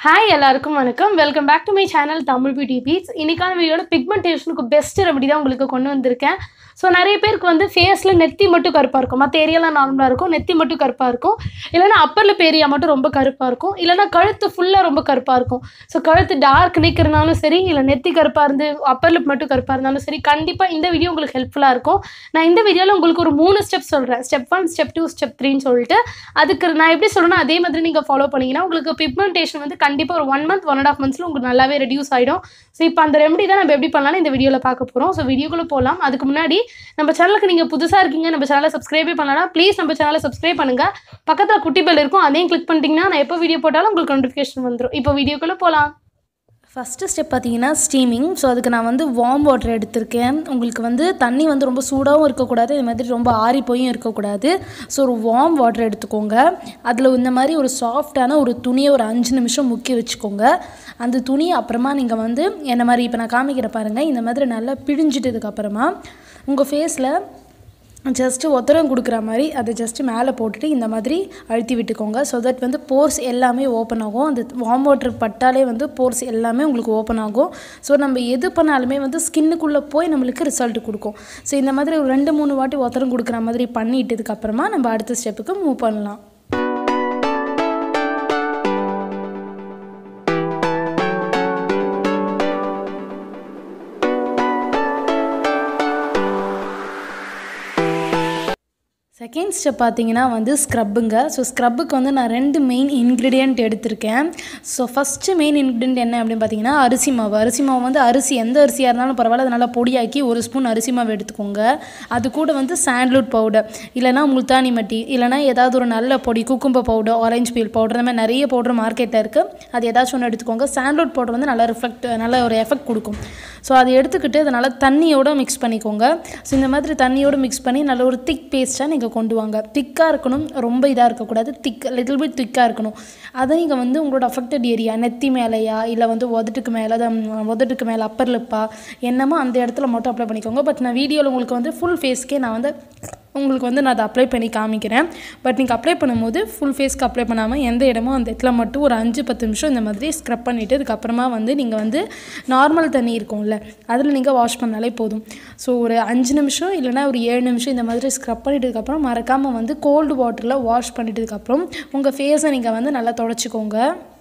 hi எல்லாருக்கும் வணக்கம் welcome back to my channel Tamil beauty beats இன்னைக்கான வீடியோட பிக்மெண்டேஷனுக்கு பெஸ்ட் ரெமடி தான் உங்களுக்கு கொண்டு வந்திருக்கேன் ஸோ நிறைய பேருக்கு வந்து ஃபேஸில் நெத்தி மட்டும் கருப்பாக இருக்கும் மற்ற ஏரியாலாம் நார்மலாக இருக்கும் நெத்தி மட்டும் கருப்பாக இருக்கும் இல்லைனா அப்பர் லிப் ஏரியா மட்டும் ரொம்ப கருப்பாக இருக்கும் இல்லைனா கழுத்து ஃபுல்லாக ரொம்ப கருப்பாக இருக்கும் ஸோ கழுத்து டார்க் நெக் இருந்தாலும் சரி இல்லை நெத்தி கருப்பாக இருந்து அப்பர் லிப் மட்டும் கருப்பாக இருந்தாலும் சரி கண்டிப்பாக இந்த வீடியோ உங்களுக்கு ஹெல்ப்ஃபுல்லாக இருக்கும் நான் இந்த வீடியோவில் உங்களுக்கு ஒரு மூணு ஸ்டெப் சொல்கிறேன் step one step two step த்ரீன்னு சொல்லிட்டு அதுக்கு நான் எப்படி சொல்கிறேன்னா அதே மாதிரி நீங்கள் ஃபாலோ பண்ணீங்கன்னா உங்களுக்கு பிக்மெண்டேஷன் வந்து கண்டிப்பாக ஒரு one month one and half மந்த்ஸில் உங்களுக்கு நல்லாவே ரெடியூஸ் ஆகிடும் ஸோ இப்போ அந்த ரெமடி தான் நம்ம எப்படி பண்ணலாம்னு இந்த வீடியோவில் பார்க்க போகிறோம் ஸோ வீடியோக்குள்ளே போகலாம் அதுக்கு முன்னாடி நம்ம சேனலுக்கு நீங்கள் புதுசாக இருக்கீங்க நம்ம சேனலை சப்ஸ்கிரைபே பண்ணலாம் ப்ளீஸ் நம்ம சேனலை சப்ஸ்கிரைப் பண்ணுங்கள் பக்கத்தில் குட்டி பெல் இருக்கும் அதையும் கிளிக் பண்ணிட்டீங்கன்னா நான் எப்போ வீடியோ போட்டாலும் உங்களுக்கு நோட்டிஃபிகேஷன் வந்துடும் இப்போ வீடியோக்குள்ளே போகலாம் ஃபஸ்ட்டு ஸ்டெப் பார்த்தீங்கன்னா ஸ்டீமிங் ஸோ அதுக்கு நான் வந்து வார்ம் வாட்டர் எடுத்திருக்கேன் உங்களுக்கு வந்து தண்ணி வந்து ரொம்ப சூடாகவும் இருக்கக்கூடாது இது மாதிரி ரொம்ப ஆறி போயும் இருக்கக்கூடாது ஸோ ஒரு வார்ம் வாட்டர் எடுத்துக்கோங்க அதில் இந்த மாதிரி ஒரு சாஃப்டான ஒரு துணியை ஒரு அஞ்சு நிமிஷம் முக்கி வச்சுக்கோங்க அந்த துணியை அப்புறமா நீங்கள் வந்து என்ன மாதிரி இப்போ நான் காமிக்கிற பாருங்கள் இந்த மாதிரி நல்லா பிழிஞ்சிட்டதுக்கப்புறமா உங்கள் ஃபேஸில் ஜஸ்ட்டு ஒத்தரம் கொடுக்குற மாதிரி அதை ஜஸ்ட்டு மேலே போட்டுட்டு இந்த மாதிரி அழுத்தி விட்டுக்கோங்க ஸோ தட் வந்து போர்ஸ் எல்லாமே ஓப்பன் ஆகும் அந்த வார்ம் வாட்டர் பட்டாலே வந்து போர்ஸ் எல்லாமே உங்களுக்கு ஓப்பன் ஆகும் ஸோ நம்ம எது பண்ணாலுமே வந்து ஸ்கின்னுக்குள்ளே போய் நம்மளுக்கு ரிசல்ட் கொடுக்கும் ஸோ இந்த மாதிரி ஒரு ரெண்டு மூணு வாட்டி ஒத்தரம் கொடுக்குற மாதிரி பண்ணிட்டதுக்கப்புறமா நம்ம அடுத்த ஸ்டெப்புக்கு மூவ் பண்ணலாம் செகண்ட் ஸ்டெப் பார்த்தீங்கன்னா வந்து ஸ்க்ரப்புங்க ஸோ ஸ்க்ரப்புக்கு வந்து நான் ரெண்டு மெயின் இன்க்ரீடியண்ட் எடுத்திருக்கேன் ஸோ ஃபஸ்ட்டு மெயின் இன்க்ரீடியன்ட் என்ன அப்படின்னு பார்த்தீங்கன்னா அரிசி மாவு அரிசி மாவு வந்து அரிசி எந்த அரிசியாக இருந்தாலும் பரவாயில்ல அதை நல்லா பொடியாக்கி ஒரு ஸ்பூன் அரிசி மாவு எடுத்துக்கோங்க அது கூட வந்து சாண்ட்லூட் பவுடர் இல்லைனா முல்தானி மட்டி இல்லைனா ஏதாவது ஒரு நல்ல பொடி cucumber powder orange peel powder இந்த மாதிரி நிறைய பவுடர் மார்க்கெட்டில் இருக்குது அது ஏதாச்சும் ஒன்று எடுத்துக்கோங்க சாண்ட்லூட் பவுடர் வந்து நல்லா ரிஃப்ளெக்ட் நல்ல ஒரு எஃபெக்ட் கொடுக்கும் ஸோ அதை எடுத்துக்கிட்டு அதை நல்லா தண்ணியோட மிக்ஸ் பண்ணிக்கோங்க ஸோ இந்த மாதிரி தண்ணியோட மிக்ஸ் பண்ணி நல்ல ஒரு திக் பேஸ்ட்டாக நீங்கள் கொண்டு வாங்க திக்காக இருக்கணும் ரொம்ப இதாக இருக்கக்கூடாது திக் லிட்டில் பிட் திக்காக இருக்கணும் அதை நீங்கள் வந்து உங்களோட அஃபெக்டட் ஏரியா நெத்தி மேலேயா இல்லை வந்து உதட்டுக்கு மேலே தான் உதட்டுக்கு மேலே அப்பர் லிப்பா என்னமோ அந்த இடத்துல மட்டும் அப்ளை பண்ணிக்கோங்க பட் நான் வீடியோவில் உங்களுக்கு வந்து ஃபுல் ஃபேஸ்க்கே நான் வந்து உங்களுக்கு வந்து நான் அதை அப்ளை பண்ணி காமிக்கிறேன் பட் நீங்கள் அப்ளை பண்ணும்போது ஃபுல் ஃபேஸ்க்கு அப்ளை பண்ணாமல் எந்த இடமோ அந்த இடத்துல மட்டும் ஒரு அஞ்சு பத்து நிமிஷம் இந்த மாதிரி ஸ்க்ரப் பண்ணிவிட்டு அதுக்கப்புறமா வந்து நீங்கள் வந்து நார்மல் தண்ணி இருக்கும்ல அதில் நீங்கள் வாஷ் பண்ணாலே போதும் ஸோ ஒரு அஞ்சு நிமிஷம் இல்லைனா ஒரு ஏழு நிமிஷம் இந்த மாதிரி ஸ்க்ரப் பண்ணிட்டதுக்கப்புறம் மறக்காமல் வந்து கோல்டு வாட்டரில் வாஷ் பண்ணிட்டதுக்கப்புறம் உங்கள் ஃபேஸை நீங்கள் வந்து நல்லா தொடச்சிக்கோங்க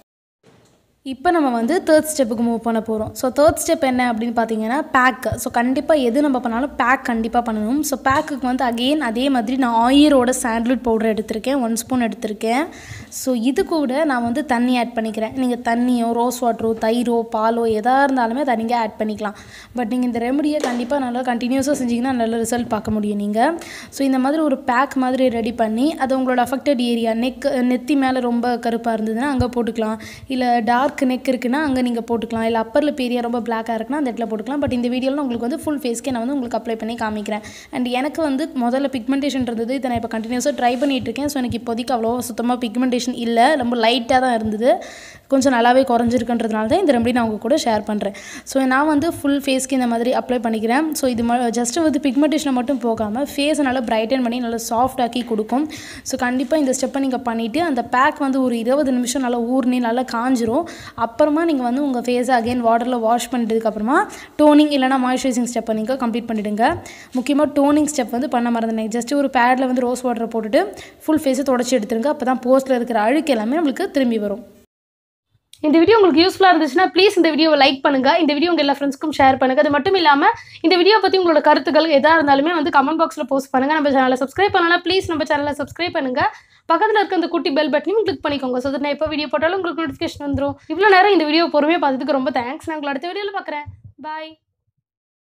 இப்போ நம்ம வந்து தேர்ட் ஸ்டெப்புக்கு மூவ் பண்ண போகிறோம் ஸோ தேர்ட் ஸ்டெப் என்ன அப்படின்னு பார்த்தீங்கன்னா பேக் ஸோ கண்டிப்பாக எது நம்ம பண்ணாலும் பேக் கண்டிப்பாக பண்ணணும் ஸோ பேக்குக்கு வந்து அகெயின் அதே மாதிரி நான் ஆயிரோட சாண்ட்லூட் பவுடர் எடுத்திருக்கேன் ஒன் ஸ்பூன் எடுத்திருக்கேன் ஸோ இது கூட நான் வந்து தண்ணி ஆட் பண்ணிக்கிறேன் நீங்கள் தண்ணியோ ரோஸ் வாட்டரோ தயிரோ பாலோ எதாக இருந்தாலுமே அதை நீங்கள் ஆட் பண்ணிக்கலாம் பட் நீங்கள் இந்த ரெமடியை கண்டிப்பாக நல்லா கண்டினியூஸாக செஞ்சிங்கன்னா நல்ல ரிசல்ட் பார்க்க முடியும் நீங்கள் ஸோ இந்த மாதிரி ஒரு பேக் மாதிரி ரெடி பண்ணி அது உங்களோட அஃபெக்டட் ஏரியா நெக் நெத்தி மேலே ரொம்ப கருப்பாக இருந்ததுன்னா அங்கே போட்டுக்கலாம் இல்லை டார்க் டார்க் நெக் இருக்குன்னா அங்கே நீங்கள் போட்டுக்கலாம் இல்லை அப்பர் லிப் ஏரியா ரொம்ப பிளாக்காக இருக்குன்னா அந்த இடத்துல போட்டுக்கலாம் பட் இந்த வீடியோவில் உங்களுக்கு வந்து ஃபுல் ஃபேஸ்க்கே நான் வந்து உங்களுக்கு அப்ளை பண்ணி காமிக்கிறேன் அண்ட் எனக்கு வந்து முதல்ல பிக்மெண்டேஷன் இருந்தது இதை நான் இப்போ கண்டினியூஸாக ட்ரை பண்ணிகிட்டு இருக்கேன் ஸோ எனக்கு இப்போதைக்கு அவ்வளோ சுத்தமாக பிக்மெண்டேஷன் இல்லை ரொம்ப லைட்டாக தான் இருந்தது கொஞ்சம் நல்லாவே குறைஞ்சிருக்குன்றதுனால தான் இந்த ரெமடி நான் உங்கள் கூட ஷேர் பண்ணுறேன் ஸோ நான் வந்து ஃபுல் ஃபேஸ்க்கு இந்த மாதிரி அப்ளை பண்ணிக்கிறேன் ஸோ இது ஜஸ்ட் வந்து பிக்மெண்டேஷனை மட்டும் போகாமல் ஃபேஸை நல்லா பிரைட்டன் பண்ணி நல்லா சாஃப்ட் ஆக்கி கொடுக்கும் ஸோ கண்டிப்பாக இந்த ஸ்டெப்பை நீங்கள் பண்ணிவிட்டு அந்த பேக் வந்து ஒரு இருபது நிமிஷம் நல்லா ஊர்னி நல்லா காஞ்சிரும் அப்புறமா நீங்கள் வந்து உங்கள் ஃபேஸை அகைன் வாட்டரில் வாஷ் பண்ணிட்டதுக்கப்புறமா டோனிங் இல்லைனா மாய்ஸ்சரைசிங் ஸ்டெப்பை நீங்கள் கம்ப்ளீட் பண்ணிவிடுங்க முக்கியமாக டோனிங் ஸ்டெப் வந்து பண்ண மறந்துனேன் ஜஸ்ட் ஒரு பேடில் வந்து ரோஸ் வாட்டரை போட்டுட்டு ஃபுல் ஃபேஸை தொடச்சி எடுத்துருங்க அப்போ தான் போஸ்ட்டில் இருக்கிற அழுக்கு எல்லாமே நம்மளுக்கு திரும்பி வரும் இந்த வீடியோ உங்களுக்கு யூஸ்ஃபுல்லாக இருந்துச்சுன்னா ப்ளீஸ் இந்த வீடியோவை லைக் பண்ணுங்கள் இந்த வீடியோ உங்கள் எல்லா ஃப்ரெண்ட்ஸ்க்கும் ஷேர் பண்ணுங்கள் அது மட்டும் இல்லாமல் இந்த வீடியோ பற்றி உங்களோட கருத்துக்கள் எதாக இருந்தாலுமே வந்து கமெண்ட் பாக்ஸில் போஸ்ட் பண்ணுங்கள் நம்ம சேனலை சப்ஸ்கிரைப் பண்ணலாம் ப்ளீஸ் நம்ம சேனலை சப்ஸ்கிரைப் பண்ணுங்கள் பக்கத்தில் இருக்க அந்த குட்டி பெல் பட்டனையும் கிளிக் பண்ணிக்கோங்க ஸோ நான் எப்போ வீடியோ போட்டாலும் உங்களுக்கு நோட்டிஃபிகேஷன் வந்துடும் இவ்வளோ நேரம் இந்த வீடியோ பொறுமையாக பார்த்ததுக்கு ரொம்ப தேங்க்ஸ் நான் உங்களை அடுத்த வீடியோவில் பார்க்குறேன் பாய்